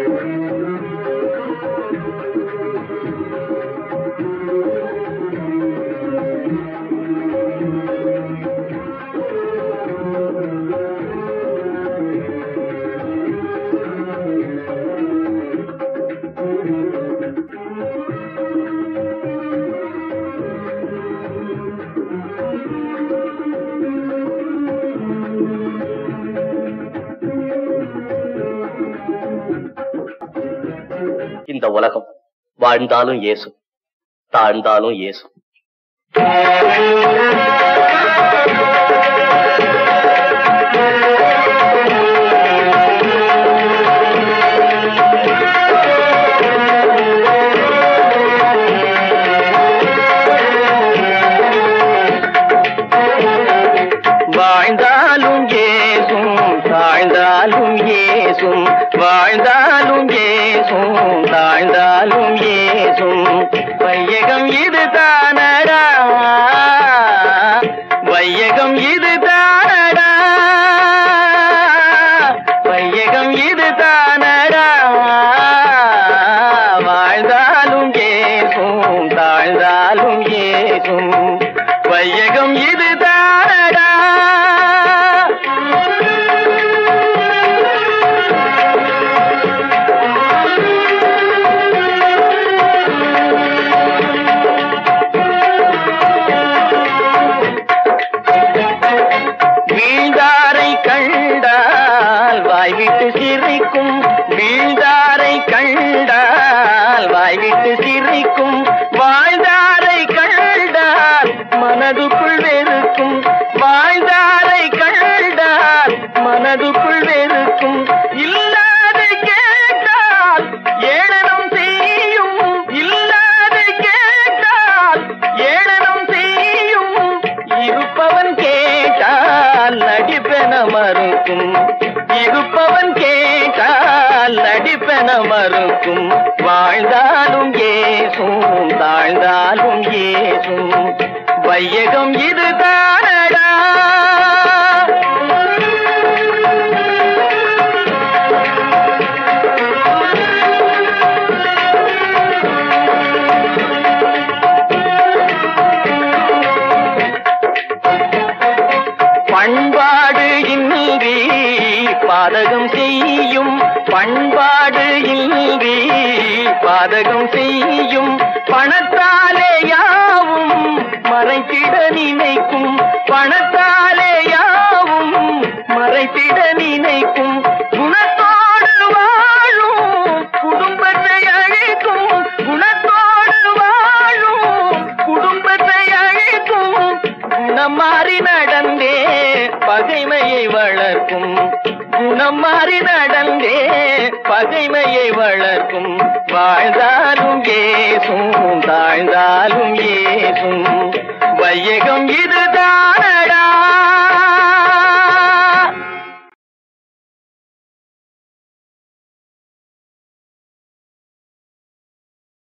இந்த உலகம் வாழ்ந்தாலும் இயேசு தாழ்ந்தாலும் இயேசு வாழ்ந்தாலும் ஏசும் தாழ்ந்தாலும் ஏசும் வாழ்ந்தாலும் ஏசும் தாழ்ந்தாலும் ஏசும் வையகம் இது தானடா வையகம் இது தானடா வையகம் இது தானடா வாழ்ந்தாலும் ஏசும் தாழ்ந்தாலும் ஏசும் வையகம் இது தானடா வீழ்ந்தாரை கண்டால் வாய்விட்டு சிரிக்கும் வீழ்ந்தாரை கண்டால் வாய்விட்டு சிரிக்கும் வாழ்ந்தாரை கண்டால் மனதுக்குள் வெறுக்கும் வாழ்ந்தாரை கண்டால் மனதுக்குள் வெறுக்கும் இல்லாத கேட்டால் ஏளனம் செய்யும் இல்லாத கேட்டால் ஏளனம் செய்யும் இருப்பவன் கேட்டால் நடிப்பென மறுக்கும் இருப்பவன் கேட்டால் நடிப்பென மறுக்கும் வாழ்ந்தாலும் ஏசும் தாழ்ந்தாலும் ஏசும் வையகம் இது தானடா பண்பாடு இன்றி பாதகம் செய்யும் பண்பாடு இன்றி பாதகம் செய்யும் பணத்தாலே யாவும் மறைத்திட நினைக்கும் பணத்தாலே யாவும் மறைத்திட நினைக்கும் குணத்தோடு வாழும் குடும்பத்தை அழிக்கும் குணத்தோடு வாழும் குடும்பத்தை அழிக்கும் குணம் மாறி நடந்தே பகைமையை வளர்க்கும் குணம் மாறி நடந்தே பகைமையை வளர்க்கும் வாழ்ந்தாலும் ஏசும் தாழ்ந்தாலும் ஏசும் வையகம் இதுதான்